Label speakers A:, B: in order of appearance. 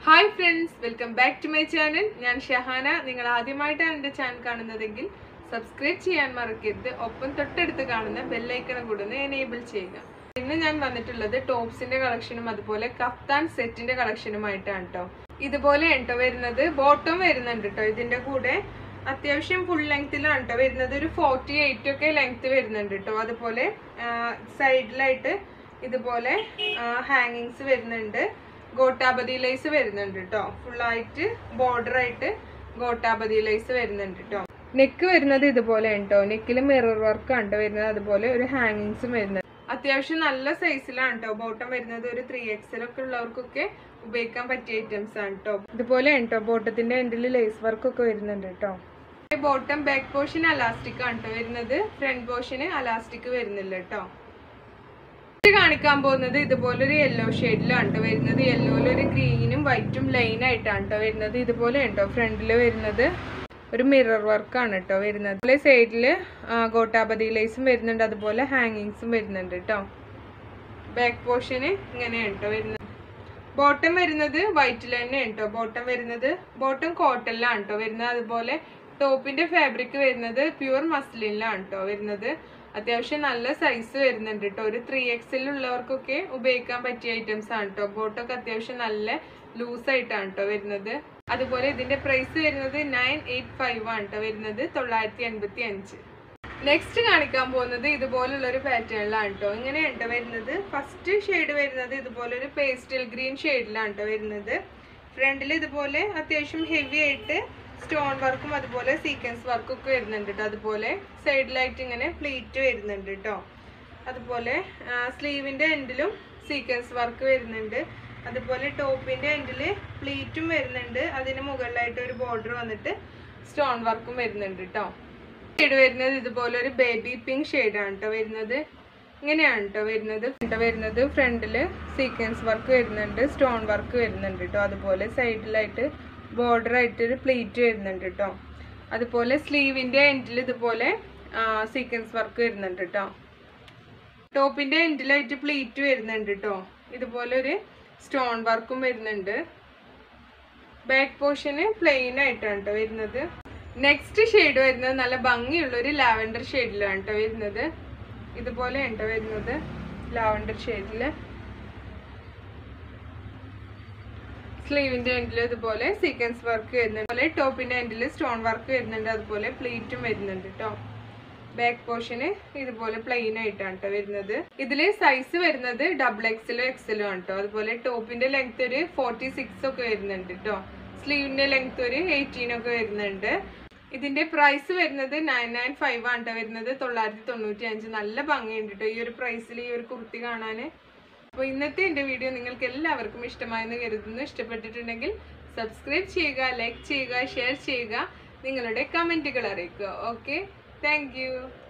A: hi friends welcome back to my channel ഞാൻ ഷഹാന നിങ്ങൾ ആദ്യമായിട്ടാണ് എൻ്റെ ചാനൽ കാണുന്നതെങ്കിൽ സബ്സ്ക്രൈബ് ചെയ്യാൻ മറക്കരുത് ഒപ്പം തൊട്ടടുത്ത് കാണുന്ന ബെല്ലൈക്കണും കൂടെ ഒന്ന് എനേബിൾ ചെയ്യുക ഇന്ന് ഞാൻ വന്നിട്ടുള്ളത് ടോപ്സിന്റെ കളക്ഷനും അതുപോലെ കഫ്താൻ സെറ്റിന്റെ കളക്ഷനുമായിട്ടാണ് കേട്ടോ ഇതുപോലെ കേട്ടോ വരുന്നത് ബോട്ടം വരുന്നുണ്ട് കേട്ടോ ഇതിന്റെ കൂടെ അത്യാവശ്യം ഫുൾ ലെങ്ത്തിലാണ് കേട്ടോ വരുന്നത് ഒരു ഫോർട്ടി എയ്റ്റ് ഒക്കെ ലെങ്ത് വരുന്നുണ്ട് കേട്ടോ അതുപോലെ സൈഡിലായിട്ട് ഇതുപോലെ ഹാങ്ങിങ്സ് വരുന്നുണ്ട് ഗോട്ടാപതി ലൈസ് വരുന്നുണ്ട് കേട്ടോ ഫുള്ളായിട്ട് ബോർഡർ ആയിട്ട് ഗോട്ടാപതി ലൈസ് വരുന്നുണ്ട് കേട്ടോ നെക്ക് വരുന്നത് ഇതുപോലെ കേട്ടോ നെക്കിൽ മിറർ വർക്ക് ആണ് വരുന്നത് അതുപോലെ ഒരു ഹാങ്ങിങ്സും വരുന്നത് അത്യാവശ്യം നല്ല സൈസിലാണ് കേട്ടോ ബോട്ടം വരുന്നത് ഒരു ത്രീ എക്സൽ ഒക്കെ ഉള്ളവർക്കൊക്കെ ഉപയോഗിക്കാൻ പറ്റിയ ഐറ്റംസ് ആണ് കേട്ടോ ഇതുപോലെ കേട്ടോ ബോട്ടത്തിന്റെ എൻഡിൽ ലേസ് വർക്ക് ഒക്കെ വരുന്നുണ്ട് കേട്ടോ ബോട്ടം ബാക്ക് പോർഷൻ അലാസ്റ്റിക് ആണ് കേട്ടോ വരുന്നത് ഫ്രണ്ട് പോർഷന് അലാസ്റ്റിക് വരുന്നില്ല കേട്ടോ ഇത് കാണിക്കാൻ പോകുന്നത് ഇതുപോലൊരു യെല്ലോ ഷെയ്ഡിലാണ് കേട്ടോ വരുന്നത് യെല്ലോയിൽ ഒരു ഗ്രീനും വൈറ്റും ലൈൻ ആയിട്ടാണ് കേട്ടോ വരുന്നത് ഇതുപോലെ ഉണ്ടോ ഫ്രണ്ടിൽ വരുന്നത് ഒരു മിറർ വർക്കാണ് കേട്ടോ വരുന്നത് അതുപോലെ സൈഡിൽ ഗോട്ടാപതി ലൈസും വരുന്നുണ്ട് അതുപോലെ ഹാങ്ങിങ്സും വരുന്നുണ്ട് കേട്ടോ ബാക്ക് പോർഷന് ഇങ്ങനെയാണ് കേട്ടോ വരുന്നത് ബോട്ടം വരുന്നത് വൈറ്റിൽ തന്നെ കേട്ടോ ബോട്ടം വരുന്നത് ബോട്ടം കോട്ടണിലാണ് കേട്ടോ വരുന്നത് അതുപോലെ ടോപ്പിന്റെ ഫാബ്രിക് വരുന്നത് പ്യുവർ മസ്ലിനിലാണ് കേട്ടോ വരുന്നത് അത്യാവശ്യം നല്ല സൈസ് വരുന്നുണ്ട് കേട്ടോ ഒരു ത്രീ എക്സിൽ ഉള്ളവർക്കൊക്കെ ഉപയോഗിക്കാൻ പറ്റിയ ഐറ്റംസ് ആണ് കേട്ടോ ബോട്ടൊക്കെ അത്യാവശ്യം നല്ല ലൂസ് ആയിട്ടാണ് കേട്ടോ വരുന്നത് അതുപോലെ ഇതിന്റെ പ്രൈസ് വരുന്നത് നയൻ എയ്റ്റ് ഫൈവ് ആണ് കേട്ടോ വരുന്നത് തൊള്ളായിരത്തി എൺപത്തി അഞ്ച് നെക്സ്റ്റ് കാണിക്കാൻ പോകുന്നത് ഇതുപോലുള്ള ഒരു പാറ്റേണിലാണ് കേട്ടോ ഇങ്ങനെയാണ് കേട്ടോ വരുന്നത് ഫസ്റ്റ് ഷെയ്ഡ് വരുന്നത് ഇതുപോലെ ഒരു പേസ്റ്റൽ ഗ്രീൻ ഷെയ്ഡിലാണ് കേട്ടോ വരുന്നത് ഫ്രണ്ടിൽ ഇതുപോലെ അത്യാവശ്യം ഹെവി ആയിട്ട് സ്റ്റോൺ വർക്കും അതുപോലെ സീക്വൻസ് വർക്കും ഒക്കെ വരുന്നുണ്ട് കേട്ടോ അതുപോലെ സൈഡിലായിട്ട് ഇങ്ങനെ പ്ലീറ്റ് വരുന്നുണ്ട് കേട്ടോ അതുപോലെ സ്ലീവിന്റെ എൻഡിലും സീക്വൻസ് വർക്ക് വരുന്നുണ്ട് അതുപോലെ ടോപ്പിന്റെ എൻഡിൽ പ്ലീറ്റും വരുന്നുണ്ട് അതിന് മുകളിലായിട്ട് ഒരു ബോർഡർ വന്നിട്ട് സ്റ്റോൺ വർക്കും വരുന്നുണ്ട് കേട്ടോ ഷെയ്ഡ് വരുന്നത് ഇതുപോലെ ഒരു ബേബി പിങ്ക് ഷെയ്ഡാണ് കേട്ടോ വരുന്നത് ഇങ്ങനെയാണ് കേട്ടോ വരുന്നത് കേട്ടോ വരുന്നത് ഫ്രണ്ടിൽ സീക്വൻസ് വർക്ക് വരുന്നുണ്ട് സ്റ്റോൺ വർക്ക് വരുന്നുണ്ട് കേട്ടോ അതുപോലെ സൈഡിലായിട്ട് ബോർഡർ ആയിട്ട് ഒരു പ്ലീറ്റ് വരുന്നുണ്ട് കേട്ടോ അതുപോലെ സ്ലീവിന്റെ എൻഡിൽ ഇതുപോലെ സീക്വൻസ് വർക്ക് വരുന്നുണ്ട് കേട്ടോ ടോപ്പിന്റെ എൻഡിലായിട്ട് പ്ലീറ്റ് വരുന്നുണ്ട് കേട്ടോ ഇതുപോലെ ഒരു സ്റ്റോൺ വർക്കും വരുന്നുണ്ട് ബാക്ക് പോർഷന് പ്ലെയിൻ ആയിട്ടാണ് കേട്ടോ വരുന്നത് നെക്സ്റ്റ് ഷെയ്ഡ് വരുന്നത് നല്ല ഭംഗിയുള്ള ഒരു ലാവൻഡർ ഷെയ്ഡിലാണ് കേട്ടോ വരുന്നത് ഇതുപോലെ കേട്ടോ വരുന്നത് ലാവൻഡർ ഷെയ്ഡില് സ്ലീവിന്റെ എൻഡിൽ ഇതുപോലെ സീക്വൻസ് വർക്ക് വരുന്നുണ്ട് അതുപോലെ ടോപ്പിന്റെ എൻഡിൽ സ്റ്റോൺ വർക്ക് വരുന്നുണ്ട് അതുപോലെ പ്ലീറ്റും വരുന്നുണ്ട് കേട്ടോ ബാക്ക് പോർഷന് ഇതുപോലെ പ്ലെയിൻ ആയിട്ടാണ് കേട്ടോ വരുന്നത് ഇതില് സൈസ് വരുന്നത് ഡബിൾ എക്സലും എക്സലും ആണ് കേട്ടോ അതുപോലെ ടോപ്പിന്റെ ലെങ്ത് ഒരു ഫോർട്ടി സിക്സ് ഒക്കെ വരുന്നുണ്ട് കേട്ടോ സ്ലീവിന്റെ ലെങ്ത് ഒരു എയ്റ്റീൻ ഒക്കെ വരുന്നുണ്ട് ഇതിന്റെ പ്രൈസ് വരുന്നത് നയൻ നയൻ ഫൈവ് ആണ് കേട്ടോ വരുന്നത് തൊള്ളായിരത്തി തൊണ്ണൂറ്റി അഞ്ച് നല്ല ഭംഗിയുണ്ട് കേട്ടോ ഈ ഒരു പ്രൈസിൽ ഈ ഒരു കുർത്തി കാണാന് അപ്പോൾ ഇന്നത്തെ എൻ്റെ വീഡിയോ നിങ്ങൾക്ക് എല്ലാവർക്കും ഇഷ്ടമായെന്ന് കരുതുന്നു ഇഷ്ടപ്പെട്ടിട്ടുണ്ടെങ്കിൽ സബ്സ്ക്രൈബ് ചെയ്യുക ലൈക്ക് ചെയ്യുക ഷെയർ ചെയ്യുക നിങ്ങളുടെ കമൻറ്റുകൾ അറിയിക്കുക ഓക്കെ താങ്ക്